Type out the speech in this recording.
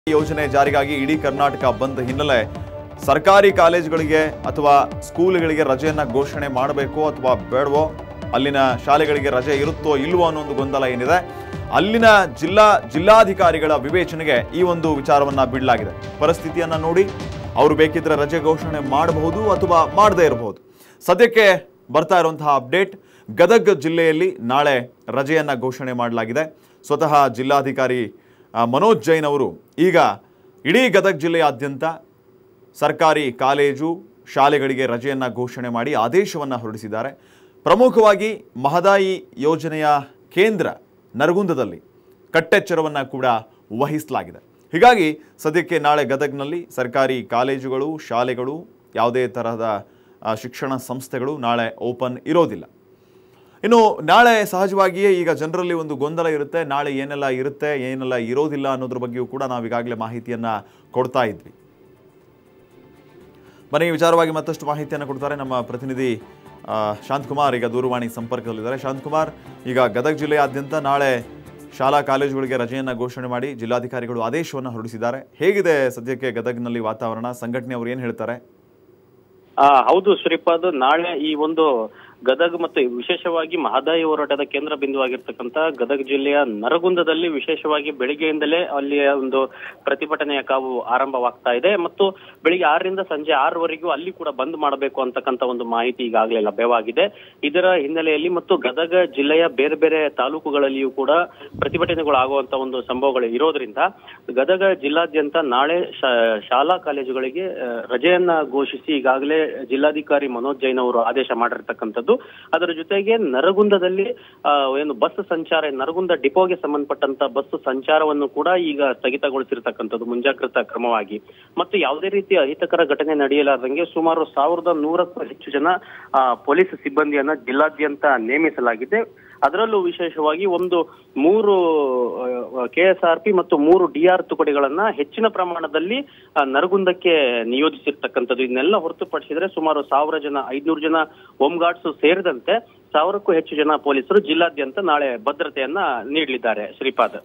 ಯೋಜನೆ ಜಾರಿಗಾಗಿ ಇಡೀ ಕರ್ನಾಟಕ ಬಂದ್ ಹಿನ್ನೆಲೆ ಸರ್ಕಾರಿ ಕಾಲೇಜುಗಳಿಗೆ ಅಥವಾ ಸ್ಕೂಲ್ಗಳಿಗೆ ರಜೆಯನ್ನ ಘೋಷಣೆ ಮಾಡಬೇಕೋ ಅಥವಾ ಬೇಡವೋ ಅಲ್ಲಿನ ಶಾಲೆಗಳಿಗೆ ರಜೆ ಇರುತ್ತೋ ಇಲ್ವೋ ಅನ್ನೋ ಒಂದು ಗೊಂದಲ ಏನಿದೆ ಅಲ್ಲಿನ ಜಿಲ್ಲಾ ಜಿಲ್ಲಾಧಿಕಾರಿಗಳ ವಿವೇಚನೆಗೆ ಈ ಒಂದು ವಿಚಾರವನ್ನ ಬಿಡಲಾಗಿದೆ ಪರಿಸ್ಥಿತಿಯನ್ನ ನೋಡಿ ಅವರು ಬೇಕಿದ್ರೆ ರಜೆ ಘೋಷಣೆ ಮಾಡಬಹುದು ಅಥವಾ ಮಾಡದೇ ಇರಬಹುದು ಸದ್ಯಕ್ಕೆ ಬರ್ತಾ ಇರುವಂತಹ ಅಪ್ಡೇಟ್ ಗದಗ ಜಿಲ್ಲೆಯಲ್ಲಿ ನಾಳೆ ರಜೆಯನ್ನ ಘೋಷಣೆ ಮಾಡಲಾಗಿದೆ ಸ್ವತಃ ಜಿಲ್ಲಾಧಿಕಾರಿ ಆ, ಮನೋಜ್ ಜೈನ್ ಅವರು ಈಗ ಇಡೀ ಗದಗ ಜಿಲ್ಲೆಯಾದ್ಯಂತ ಸರ್ಕಾರಿ ಕಾಲೇಜು ಶಾಲೆಗಳಿಗೆ ರಜೆಯನ್ನು ಘೋಷಣೆ ಮಾಡಿ ಆದೇಶವನ್ನು ಹೊರಡಿಸಿದ್ದಾರೆ ಪ್ರಮುಖವಾಗಿ ಮಹದಾಯಿ ಯೋಜನೆಯ ಕೇಂದ್ರ ನರಗುಂದದಲ್ಲಿ ಕಟ್ಟೆಚ್ಚರವನ್ನು ಕೂಡ ವಹಿಸಲಾಗಿದೆ ಹೀಗಾಗಿ ಸದ್ಯಕ್ಕೆ ನಾಳೆ ಗದಗ್ನಲ್ಲಿ ಸರ್ಕಾರಿ ಕಾಲೇಜುಗಳು ಶಾಲೆಗಳು ಯಾವುದೇ ತರಹದ ಆ, ಶಿಕ್ಷಣ ಸಂಸ್ಥೆಗಳು ನಾಳೆ ಓಪನ್ ಇರೋದಿಲ್ಲ ಇನ್ನು ನಾಳೆ ಸಹಜವಾಗಿಯೇ ಈಗ ಜನರಲ್ಲಿ ಒಂದು ಗೊಂದಲ ಇರುತ್ತೆ ನಾಳೆ ಏನೆಲ್ಲ ಇರುತ್ತೆ ಏನೆಲ್ಲ ಇರೋದಿಲ್ಲ ಅನ್ನೋದ್ರ ಬಗ್ಗೆಯೂ ಕೂಡ ನಾವು ಈಗಾಗಲೇ ಮಾಹಿತಿಯನ್ನ ಕೊಡ್ತಾ ಇದ್ವಿ ಬನ್ನಿ ಈ ವಿಚಾರವಾಗಿ ಮತ್ತಷ್ಟು ಮಾಹಿತಿಯನ್ನು ಕೊಡ್ತಾರೆ ನಮ್ಮ ಪ್ರತಿನಿಧಿ ಆ, ಶಾಂತಕುಮಾರ್ ಈಗ ದೂರವಾಣಿ ಸಂಪರ್ಕದಲ್ಲಿದ್ದಾರೆ ಶಾಂತಕುಮಾರ್ ಈಗ ಗದಗ ಜಿಲ್ಲೆಯಾದ್ಯಂತ ನಾಳೆ ಶಾಲಾ ಕಾಲೇಜುಗಳಿಗೆ ರಜೆಯನ್ನು ಘೋಷಣೆ ಮಾಡಿ ಜಿಲ್ಲಾಧಿಕಾರಿಗಳು ಆದೇಶವನ್ನು ಹೊರಡಿಸಿದ್ದಾರೆ ಹೇಗಿದೆ ಸದ್ಯಕ್ಕೆ ಗದಗ್ನಲ್ಲಿ ವಾತಾವರಣ ಸಂಘಟನೆಯವರು ಏನು ಹೇಳ್ತಾರೆ ಆ ಹೌದು ಶ್ರೀಪಾದ್ ನಾಳೆ ಈ ಒಂದು ಗದಗ ಮತ್ತು ವಿಶೇಷವಾಗಿ ಮಹದಾಯಿ ಹೋರಾಟದ ಕೇಂದ್ರ ಬಿಂದುವಾಗಿರ್ತಕ್ಕಂಥ ಗದಗ ಜಿಲ್ಲೆಯ ನರಗುಂದದಲ್ಲಿ ವಿಶೇಷವಾಗಿ ಬೆಳಿಗ್ಗೆಯಿಂದಲೇ ಅಲ್ಲಿಯ ಒಂದು ಪ್ರತಿಭಟನೆಯ ಕಾವು ಆರಂಭವಾಗ್ತಾ ಇದೆ ಮತ್ತು ಬೆಳಿಗ್ಗೆ ಆರರಿಂದ ಸಂಜೆ ಆರವರೆಗೂ ಅಲ್ಲಿ ಕೂಡ ಬಂದ್ ಮಾಡಬೇಕು ಅಂತಕ್ಕಂಥ ಒಂದು ಮಾಹಿತಿ ಈಗಾಗಲೇ ಲಭ್ಯವಾಗಿದೆ ಇದರ ಹಿನ್ನೆಲೆಯಲ್ಲಿ ಮತ್ತು ಗದಗ ಜಿಲ್ಲೆಯ ಬೇರೆ ಬೇರೆ ತಾಲೂಕುಗಳಲ್ಲಿಯೂ ಕೂಡ ಪ್ರತಿಭಟನೆಗಳು ಆಗುವಂತ ಒಂದು ಸಂಭವಗಳು ಇರೋದ್ರಿಂದ ಗದಗ ಜಿಲ್ಲಾದ್ಯಂತ ನಾಳೆ ಶಾ- ಶಾಲಾ ಕಾಲೇಜುಗಳಿಗೆ ಆ, ರಜೆಯನ್ನ ಘೋಷಿಸಿ ಈಗಾಗಲೇ ಜಿಲ್ಲಾಧಿಕಾರಿ ಮನೋಜ್ ಜೈನ್ ಅವರು ಆದೇಶ ಮಾಡಿರ್ತಕ್ಕಂಥದ್ದು ಅದರ ಜೊತೆಗೆ ನರಗುಂದದಲ್ಲಿ ಆ, ಏನು ಬಸ್ ಸಂಚಾರ ನರಗುಂದ ಡಿಪೋಗೆ ಸಂಬಂಧಪಟ್ಟಂತ ಬಸ್ ಸಂಚಾರವನ್ನು ಕೂಡ ಈಗ ಸ್ಥಗಿತಗೊಳಿಸಿರ್ತಕ್ಕಂಥದ್ದು ಮುಂಜಾಗ್ರತಾ ಕ್ರಮವಾಗಿ ಮತ್ತು ಯಾವುದೇ ರೀತಿಯ ಅಹಿತಕರ ಘಟನೆ ನಡೆಯಲಾರ್ದಂಗೆ ಸುಮಾರು ಸಾವಿರದ ನೂರಕ್ಕೂ ಹೆಚ್ಚು ಜನ ಆ, ಪೊಲೀಸ್ ಸಿಬ್ಬಂದಿಯನ್ನ ಜಿಲ್ಲಾದ್ಯಂತ ನೇಮಿಸಲಾಗಿದೆ ಅದರಲ್ಲೂ ವಿಶೇಷವಾಗಿ ಒಂದು ಮೂರು ಕೆ ಎಸ್ ಆರ್ ಪಿ ಮತ್ತು ಮೂರು ಡಿಆರ್ ತುಕಡಿಗಳನ್ನ ಹೆಚ್ಚಿನ ಪ್ರಮಾಣದಲ್ಲಿ ಆ, ನರಗುಂದಕ್ಕೆ ನಿಯೋಜಿಸಿರ್ತಕ್ಕಂಥದ್ದು ಇದನ್ನೆಲ್ಲ ಹೊರತುಪಡಿಸಿದ್ರೆ ಸುಮಾರು ಸಾವಿರ ಜನ ಐದ್ನೂರು ಜನ ಹೋಮ್ ಗಾರ್ಡ್ಸ್ ಸೇರಿದಂತೆ ಸಾವಿರಕ್ಕೂ ಹೆಚ್ಚು ಜನ ಪೊಲೀಸರು ಜಿಲ್ಲಾದ್ಯಂತ ನಾಳೆ ಭದ್ರತೆಯನ್ನ ನೀಡಲಿದ್ದಾರೆ ಶ್ರೀಪಾದ್